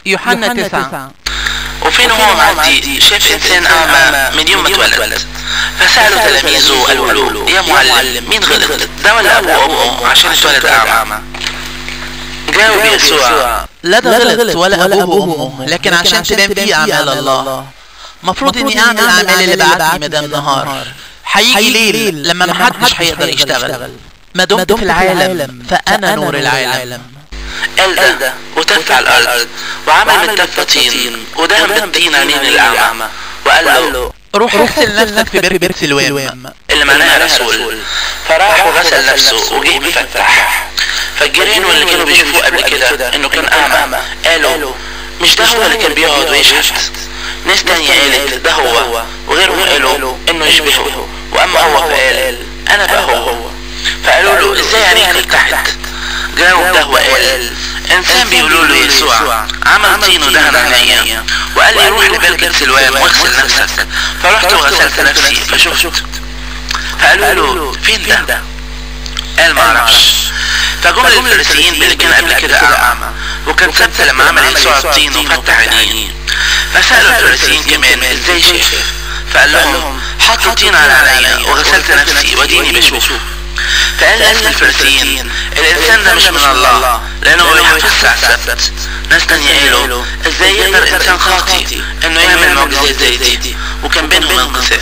يوحنا تسعة وفين هو معدي شاف انسان اعمى من يوم ما اتولد فسألوا تلاميذه قالوا له يا معلم مين غلط ده ولا ابوه وامه عشان اتولد اعمى جاوب يسوع لا ده غلط ولا أبوه وأمه لكن عشان تبان فيه أعمال الله مفروض إني أعمل الأعمال اللي بعتني مدام نهار هيجي ليل لما محدش هيقدر يشتغل ما دمت في العالم فأنا نور العالم قال ده وتف على الارض وعمل بالتفة طين ودهن بالطين عينين الاعمى وقال له روح اغسل نفسك في بير بيت سلوان اللي معناها رسول فراح وغسل نفسه وجه مفتح فالجيران واللي كانوا بيشوفوه قبل كده انه كان اعمى قالوا مش ده هو اللي كان بيقعد ويشحت ناس تانية قالت ده هو وغيرهم قالوا انه يشبهه واما هو فقال انا بقى هو فقالوا له ازاي عينيك فتحت جاوب ده وقال انسان بيقولوا له يسوع عمل طين ودهن عينيا وقال لي روح لبركة سلوان واغسل نفسك فرحت وغسلت نفسي فشفت فقالوا له فين ده قال ما اعرفش فجم الفريسيين اللي كان قبل كده اعمى وكان ثابته لما عمل يسوع الطين وفتح عينيه فسالوا الفريسيين كمان ازاي شاف فقال لهم حطوا طين على عينيا وغسلت نفسي وديني بشوف فقال ناس الفريسيين الانسان ده مش من الله لانه ما بيحافظش على السبت ناس تانية قالوا ازاي يقدر انسان خاطي انه يعمل معجزات زي دي وكان بينهم انقسام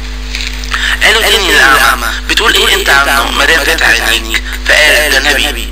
قالوا تاني للأعمى بتقول ايه انت عنه ما دام فتح عينيك فقال ده نبي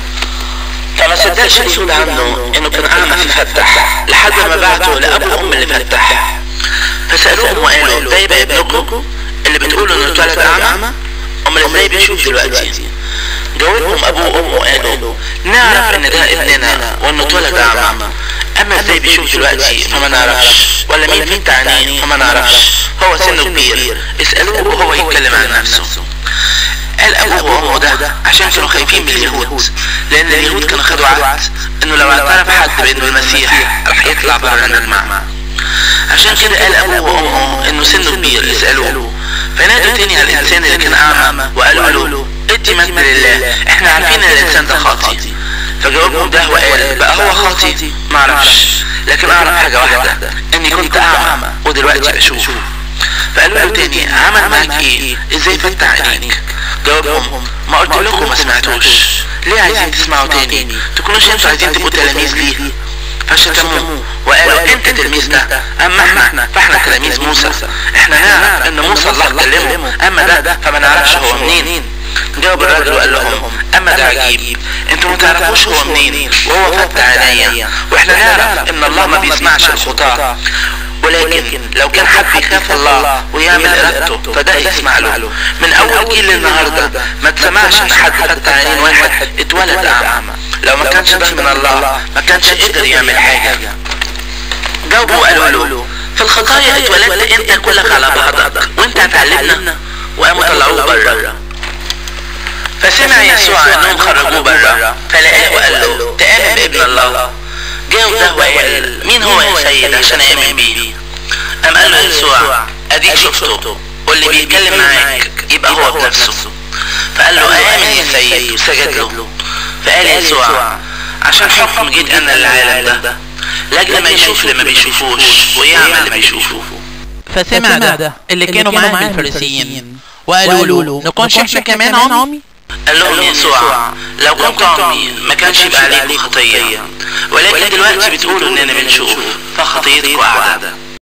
فما صدقش اليهود عنه انه كان اعمى ففتح لحد ما بعته لابو الام اللي فتح فسالوهم وقالوا ده يبقى ابنكم اللي بتقولوا انه اتولد اعمى امال ازاي بيشوف دلوقتي جاوبهم ابوه وامه قالوا نعرف ان ده ابننا وانه اتولد اعمى اما ازاي بيشوف دلوقتي فما نعرفش ولا مين فتح عينيه فما نعرفش هو سنه كبير اسألوه وهو يتكلم عن نفسه قال ابوه وامه ده عشان كانوا خايفين من اليهود لان اليهود كانوا خدوا عهد انه لو اعترف حد بانه المسيح رح يطلع بره عن المعمى عشان كده قال ابوه وامه انه سنه كبير اسألوه فنادوا تاني على الانسان اللي كان اعمى وقالوا له ادي مجد لله احنا عارفين ان الانسان ده خاطي فجاوبهم ده وقال بقى هو خاطي معرفش لكن اعرف حاجة واحدة اني كنت اعمى ودلوقتي بشوف فقالوا له تاني عمل معاك ايه ازاي فتح عينيك جاوبهم ما قلت لكم ما سمعتوش ليه عايزين تسمعوا تاني تكونوش انتوا عايزين تبقوا تلاميذ ليه فشتموه وقالوا انت تلميذ ده اما احنا فاحنا تلاميذ موسى احنا نعرف ان موسى الله كلمه اما ده فما نعرفش هو منين جاوب الراجل وقال لهم اما ده عجيب انتوا ما تعرفوش هو منين وهو فتح عينيا واحنا نعرف ان الله ما بيسمعش الخطاة ولكن لو كان حد بيخاف الله ويعمل ارادته فده يسمع له من اول جيل للنهارده ما تسمعش ان حد فتح عينين واحد اتولد اعمى لو ما كانش ده من الله ما كانش قدر يعمل حاجه جاوبوا وقالوا له في الخطايا اتولدت انت كلك على بعضك وانت هتعلمنا وقاموا طلعوه بره فسمع يسوع انهم خرجوه بره فلقاه وقال له تآمن بابن الله جاوب ده وقال مين هو يا سيد عشان آمن بيه قام قال له يسوع اديك شفته واللي بيتكلم معاك يبقى هو بنفسه فقال له آمن يا سيد وسجد له فقال يسوع عشان حكم جيت انا للعالم ده لاجل ما يشوف اللي ما بيشوفوش ويعمل اللي بيشوفه فسمع ده اللي كانوا معاه الفريسيين وقالوا له نكونش احنا كمان عمي قال لهم يسوع لو كنت عمي ما كانش يبقى عليكم خطية ولكن دلوقتي بتقولوا اننا بنشوف فخطيتكم قاعدة